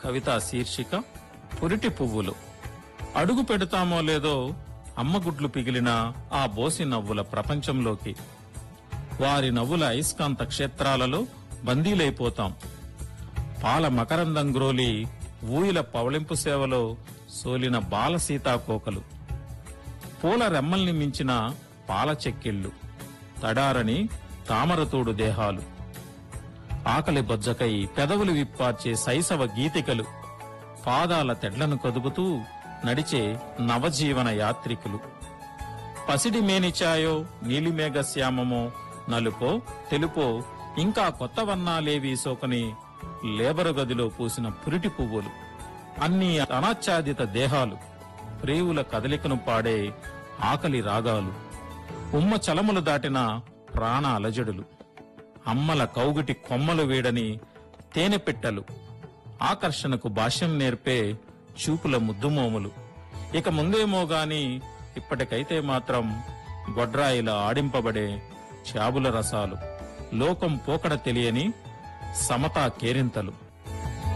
కవితా శీర్షిక పురిటి పువ్వులు అడుగు పెడతామో లేదో అమ్మగుడ్లు పిగిలిన ఆ బోసి నవ్వుల ప్రపంచంలోకి వారి నవ్వుల అయస్కాంత క్షేత్రాలలో బందీలైపోతాం పాల మకరందం గ్రోలి ఊయిల పవళింపు సేవలో సోలిన బాల సీతాకోకలు పూల రెమ్మల్ని మించిన పాల చెక్కిళ్ళు తడారని తామరతోడు దేహాలు ఆకలి బొజ్జకై పెదవులు విప్పార్చే శైశవ గీతికలు పాదాల తెడ్లను కదుపుతూ నడిచే నవజీవన యాత్రికులు పసిడి మేనిచాయో నీలిమేఘ శ్యామమో నలుపో తెలుపో ఇంకా కొత్త వర్ణాలేవి సోకని లేబరు గదిలో పూసిన పురిటి పువ్వులు అన్ని అనాచ్ఛాదిత దేహాలు ప్రేవుల కదలికను పాడే ఆకలి రాగాలు ఉమ్మ చలములు దాటిన ప్రాణ అలజడులు అమ్మల కౌగిటి కొమ్మలు వీడని తేనె పెట్టెలు ఆకర్షణకు భాష్యం నేర్పే చూపుల ముద్దుమోములు ఇక ముందేమో గాని ఇప్పటికైతే మాత్రం గొడ్రాయిల ఆడింపబడే చాబుల రసాలు లోకం పోకడ తెలియని సమతా కేరింతలు